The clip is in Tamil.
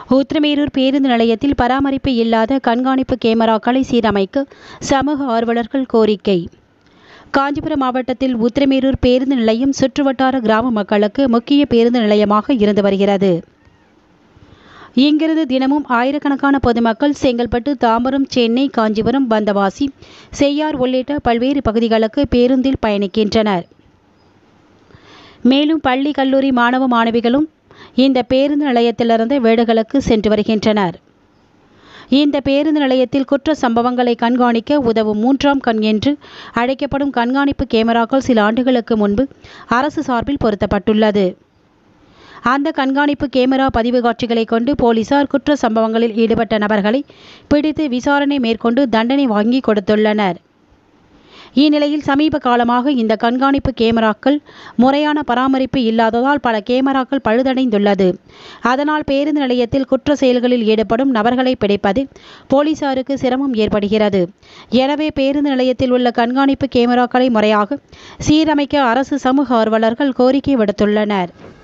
உத்திரமேரூர் பேருந்து நிலையத்தில் பராமரிப்பு இல்லாத கண்காணிப்பு கேமராக்களை சீரமைக்க சமூக ஆர்வலர்கள் கோரிக்கை காஞ்சிபுரம் மாவட்டத்தில் உத்திரமேரூர் பேருந்து நிலையம் சுற்றுவட்டார கிராம மக்களுக்கு முக்கிய பேருந்து நிலையமாக இருந்து வருகிறது இங்கிருந்து தினமும் ஆயிரக்கணக்கான பொதுமக்கள் செங்கல்பட்டு தாம்பரம் சென்னை காஞ்சிபுரம் பந்தவாசி செய்யார் உள்ளிட்ட பல்வேறு பகுதிகளுக்கு பேருந்தில் பயணிக்கின்றனர் மேலும் பள்ளி கல்லூரி மாணவ மாணவிகளும் இந்த பேருந்து நிலையத்திலிருந்து வீடுகளுக்கு சென்று வருகின்றனர் இந்த பேருந்து நிலையத்தில் குற்ற சம்பவங்களை கண்காணிக்க உதவும் மூன்றாம் கண் என்று அழைக்கப்படும் கண்காணிப்பு கேமராக்கள் சில ஆண்டுகளுக்கு முன்பு அரசு சார்பில் பொருத்தப்பட்டுள்ளது அந்த கண்காணிப்பு கேமரா பதிவு காட்சிகளை கொண்டு போலீசார் குற்ற சம்பவங்களில் ஈடுபட்ட நபர்களை பிடித்து விசாரணை மேற்கொண்டு தண்டனை வாங்கி கொடுத்துள்ளனர் இந்நிலையில் சமீப காலமாக இந்த கண்காணிப்பு கேமராக்கள் முறையான பராமரிப்பு இல்லாததால் பல கேமராக்கள் பழுதடைந்துள்ளது அதனால் பேருந்து நிலையத்தில் குற்ற செயல்களில் ஈடுபடும் நபர்களை பிடிப்பதில் போலீசாருக்கு சிரமம் ஏற்படுகிறது எனவே பேருந்து நிலையத்தில் உள்ள கண்காணிப்பு கேமராக்களை முறையாக சீரமைக்க அரசு சமூக ஆர்வலர்கள் கோரிக்கை விடுத்துள்ளனர்